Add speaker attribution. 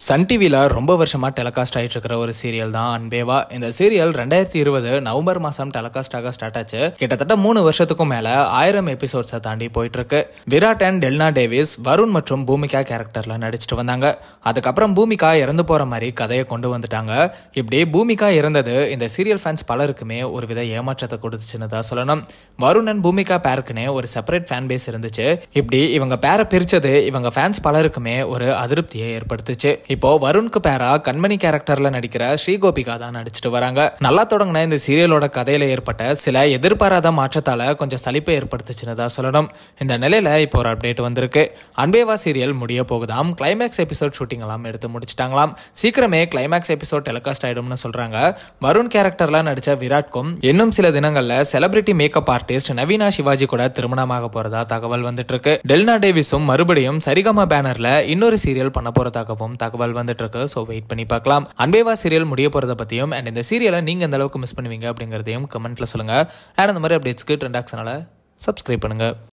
Speaker 1: Sun டிவியில் ரொம்ப வருஷமாக டெலகாஸ்ட் ஆகிட்டு இருக்கிற ஒரு சீரியல் தான் அன்பேவா இந்த சீரியல் ரெண்டாயிரத்தி இருபது நவம்பர் மாதம் டெலகாஸ்ட் ஆக ஸ்டார்ட் ஆச்சு கிட்டத்தட்ட மூணு வருஷத்துக்கும் மேலே ஆயிரம் எபிசோட்ஸை தாண்டி போயிட்டு இருக்கு விராட் அண்ட் டெல்னா டேவிஸ் வருண் மற்றும் பூமிகா கேரக்டரில் நடிச்சிட்டு வந்தாங்க அதுக்கப்புறம் பூமிகா இறந்து போகிற மாதிரி கதையை கொண்டு வந்துட்டாங்க இப்படி பூமிகா இறந்தது இந்த சீரியல் ஃபேன்ஸ் பலருக்குமே ஒரு வித ஏமாற்றத்தை கொடுத்துச்சுன்னு தான் சொல்லணும் வருண் அண்ட் பூமிகா பேருக்குனே ஒரு செப்பரேட் ஃபேன் பேஸ் இருந்துச்சு இப்படி இவங்க பேரை பிரிச்சது இவங்க ஃபேன்ஸ் பலருக்குமே ஒரு அதிருப்தியை ஏற்படுத்துச்சு இப்போ வருண்க்கு பேரா கண்மணி கேரக்டர்ல நடிக்கிற ஸ்ரீகோபிகா தான் நடிச்சிட்டு வராங்க நல்லா தொடங்கின இந்த சீரியலோட கதையில ஏற்பட்ட சில எதிர்பாராத மாற்றத்தால கொஞ்சம் சலிப்பை ஏற்படுத்துச்சுன்னு தான் சொல்லணும் இந்த நிலையில இப்போ ஒரு அப்டேட் வந்திருக்கு அன்பேவா சீரியல் முடிய போகுதாம் கிளைமேக்ஸ் எபிசோட் ஷூட்டிங் எல்லாம் எடுத்து முடிச்சிட்டாங்களாம் சீக்கிரமே கிளைமேக்ஸ் எபிசோட் டெலிகாஸ்ட் ஆயிடும்னு சொல்றாங்க வருண் கேரக்டர்ல நடிச்ச விராட்கும் இன்னும் சில தினங்கள்ல celebrity makeup artist Naveena Sivaji கூட திருமணமாக போறதா தகவல் வந்துட்டு இருக்கு டெல்னா டேவிஸும் மறுபடியும் சரிகமா பேனர்ல இன்னொரு சீரியல் பண்ண போறதாகவும் தகவல் வந்துட்டு இருக்கு ஸோ வெயிட் பண்ணி பார்க்கலாம் அன்பேவா சீரியல் முடிய போறத பத்தியும் அண்ட் இந்த சீரியலை நீங்க எந்த அளவுக்கு மிஸ் பண்ணுவீங்க அப்படிங்கறதையும் கமெண்ட்ல சொல்லுங்க அண்ட் அந்த மாதிரி அப்டேட்ஸ்க்கு ட்ரெண்ட் ஆக்ஷனால சப்ஸ்கிரைப் பண்ணுங்க